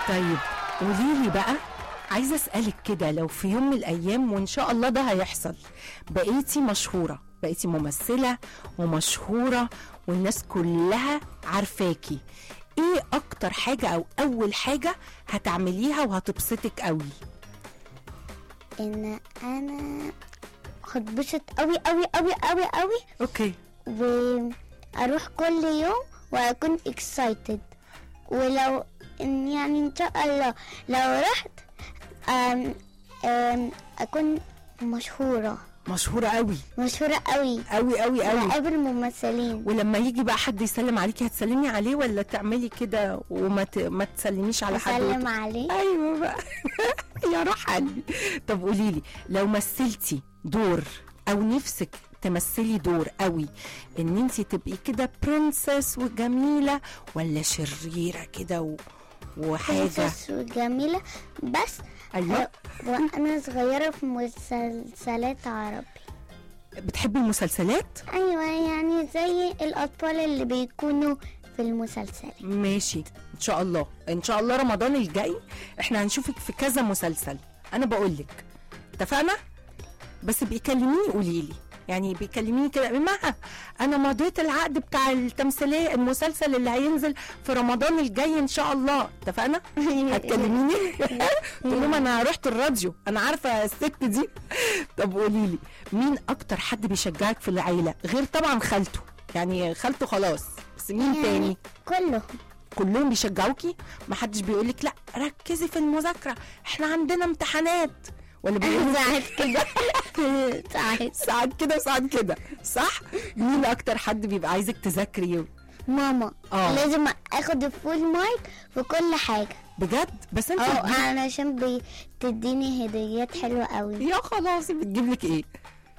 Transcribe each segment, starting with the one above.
طيب قولي لي بقى عايزه اسالك كده لو في يوم من الايام وان شاء الله ده هيحصل بقيتي مشهوره بقيتي ممثله ومشهوره والناس كلها عارفاكي ايه اكتر حاجه او اول حاجه هتعمليها وهتبسطك قوي ان انا هتبسط قوي قوي قوي قوي قوي اوكي واروح كل يوم واكون excited ولو إن يعني ان شاء الله لو رحت أم أم اكون مشهورة مشهوره قوي مشهورة قوي قوي قوي قوي وأقابل ممثلين ولما يجي بقى حد يسلم عليكي هتسلمي عليه ولا تعملي كده وما ت... ما تسلميش على حد أسلم وت- عليه ايوه بقى يا روح قلبي طب قولي لي لو مثلتي دور او نفسك تمثلي دور قوي ان انت تبقي كده برنسس وجميله ولا شريره كده و... وحاجه برنسس وجميلة بس ايوه وأنا صغيرة في مسلسلات عربي بتحبي المسلسلات أيوة يعني زي الأطفال اللي بيكونوا في المسلسل ماشي ان شاء الله ان شاء الله رمضان الجاي احنا هنشوفك في كذا مسلسل انا بقول لك اتفقنا بس بيكلميني قولي لي يعني بيكلميني كده مها انا مضيت العقد بتاع التمثيليه المسلسل اللي هينزل في رمضان الجاي ان شاء الله اتفقنا هتكلميني تقول لهم انا رحت الراديو انا عارفه الست دي طب قولي لي مين اكتر حد بيشجعك في العيله غير طبعا خالته يعني خالته خلاص بس مين يعني تاني كلهم كلهم بيشجعوكي محدش بيقولك لا ركزي في المذاكره احنا عندنا امتحانات ولا بيقولوا ساعات كده ساعات ساعات كده وساعات كده صح مين اكتر حد بيبقى عايزك تذاكري ماما آه. لازم اخد الفول مارك في كل حاجة بجد بس انت اه بتجيب- علشان بتديني هديات حلوة قوي يا خلاص بتجيب لك ايه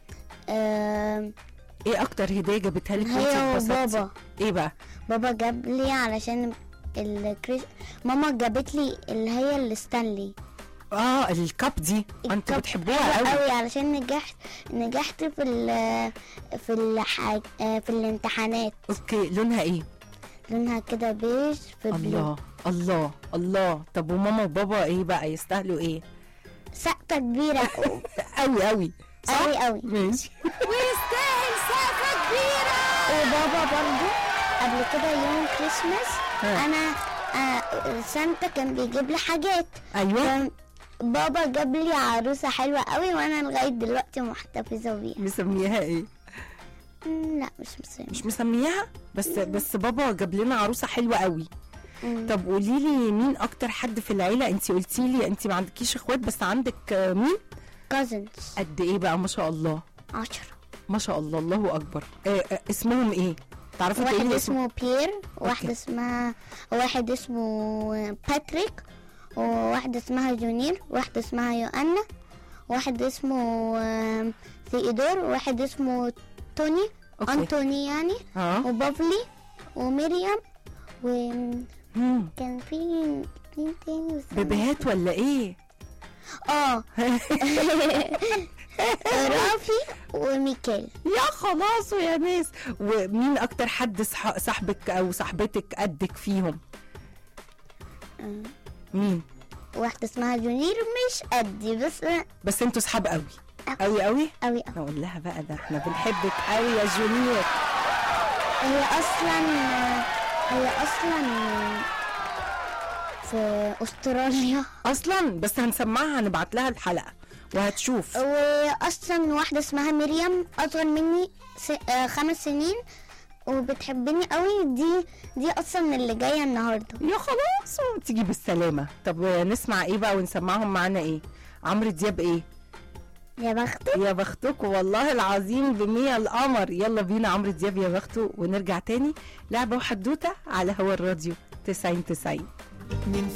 آم، ايه اكتر هديه جابتها لك هي وانت اتبسطتي؟ وبابا ايه بقى بابا جاب لي علشان الكريس ماما جابت لي اللي هي الستانلي اه الكاب دي انتوا الكب بتحبوها حلوة قوي قوي علشان نجحت نجحت في ال في الحاج في الامتحانات اوكي لونها ايه لونها كده بيج في بلو الله الله الله طب وماما وبابا ايه بقى يستاهلوا ايه سقطة كبيرة قوي قوي صح قوي قوي ماشي ويستاهل سقفة كبيرة وبابا برضو قبل كده يوم كريسماس ها. انا آه سانتا كان بيجيب لي حاجات ايوه كان بابا جاب لي عروسة حلوة قوي وانا لغاية دلوقتي محتفظة بيها مسميها ايه مم، لا مش مسلمة مش مسمياها بس بس بابا جاب لنا عروسه حلوه قوي مم. طب قولي لي مين اكتر حد في العيله انت قلتي لي انت ما عندكيش اخوات بس عندك آه، مين كازنز قد ايه بقى ما شاء الله عشرة ما شاء الله الله اكبر آه آه اسمهم ايه تعرفي واحد تقولي اسمه بيير واحدة أوكي. اسمها واحد اسمه باتريك وواحدة اسمها جونير واحدة اسمها يوأنا واحد اسمه آم، ثيودور وواحد اسمه توني أوكي. أنتوني يعني اه وبافلي ومريم وكان مم. في اتنين تاني بس أنا- بيبيهات ولا ايه اه رافي وميكيل يا خلاص يا ناس ومين اكتر حد صح- صاحبك او صاحبتك قدك فيهم آه. مين واحدة اسمها جونير مش قدي بس بس انتوا صحاب قوي أوي. قوي قوي أوي أوي اقول لها بقى ده احنا بنحبك قوي يا جونيور هي اصلا هي اصلا في استراليا اصلا بس هنسمعها هنبعت لها الحلقه وهتشوف واصلا واحده اسمها مريم اصغر مني س... آه، خمس سنين وبتحبني قوي دي دي اصلا اللي جايه النهارده يا خلاص تيجي بالسلامه طب نسمع ايه بقى ونسمعهم معانا ايه عمرو دياب ايه يا بختك يا بختكم والله العظيم بمية القمر يلا بينا عمرو دياب يا بخته ونرجع تاني لعبة وحدوتة على هوا الراديو 90 90 من